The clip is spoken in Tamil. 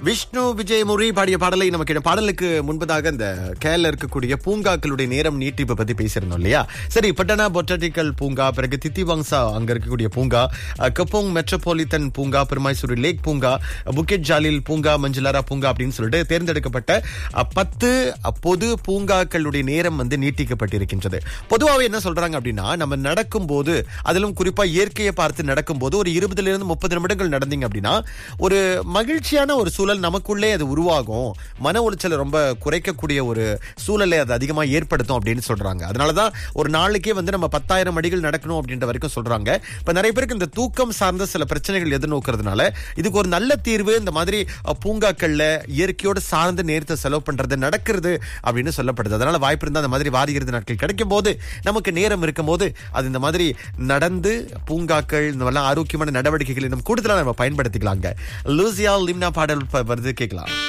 விஷ்ணு விஜய் முரி பாடிய பாடலை நமக்கு இந்த பாடலுக்கு முன்பதாக இந்த கேரள இருக்கக்கூடிய பூங்காக்களுடைய நேரம் நீட்டிப்பு பத்தி பேசியிருந்தோம் இல்லையா சரி பட்டனா பொட்டானிக்கல் பூங்கா பிறகு தித்திவாங்சா அங்க இருக்கக்கூடிய பூங்கா அஹ், கப்போங் மெட்ரோபாலிட்டன் பூங்கா பெருமாய்சூரி லேக் பூங்கா புக்கெட் ஜாலில் பூங்கா மஞ்சளாரா பூங்கா அப்படின்னு சொல்லிட்டு தேர்ந்தெடுக்கப்பட்ட அஹ், பத்து அஹ், பொது பூங்காக்களுடைய நேரம் வந்து நீட்டிக்கப்பட்டிருக்கின்றது பொதுவாகவே என்ன சொல்றாங்க அப்படின்னா நம்ம நடக்கும்போது அதிலும் குறிப்பா இயற்கையை பார்த்து நடக்கும்போது ஒரு இருபதுல இருந்து முப்பது நிமிடங்கள் நடந்தீங்க அப்படின்னா ஒரு மகிழ்ச்சியான ஒரு சூழல் நமக்குள்ளே அது உருவாகும் மன உளைச்சலை ரொம்ப குறைக்கக்கூடிய ஒரு சூழலை அது அதிகமா ஏற்படுத்தும் அப்படின்னு சொல்றாங்க அதனாலதான் ஒரு நாளைக்கே வந்து நம்ம பத்தாயிரம் அடிகள் நடக்கணும் அப்படின்ற வரைக்கும் சொல்றாங்க இப்ப நிறைய பேருக்கு இந்த தூக்கம் சார்ந்த சில பிரச்சனைகள் எதிர்நோக்கிறதுனால இதுக்கு ஒரு நல்ல தீர்வு இந்த மாதிரி அஹ், பூங்காக்கள்ல இயற்கையோடு சார்ந்து நேரத்தை செலவு பண்றது நடக்கிறது அப்படின்னு சொல்லப்படுது அதனால வாய்ப்பு இருந்தா அந்த மாதிரி வார இறுதி நாட்கள் கிடைக்கும் போது நமக்கு நேரம் இருக்கும் போது அது இந்த மாதிரி நடந்து பூங்காக்கள் இந்த மாதிரிலாம் ஆரோக்கியமான நடவடிக்கைகள் இன்னும் கூடுதலா நம்ம பயன்படுத்திக்கலாங்க லூசியா லிம்னா பாடல் ப- வருது கேட்கலாம்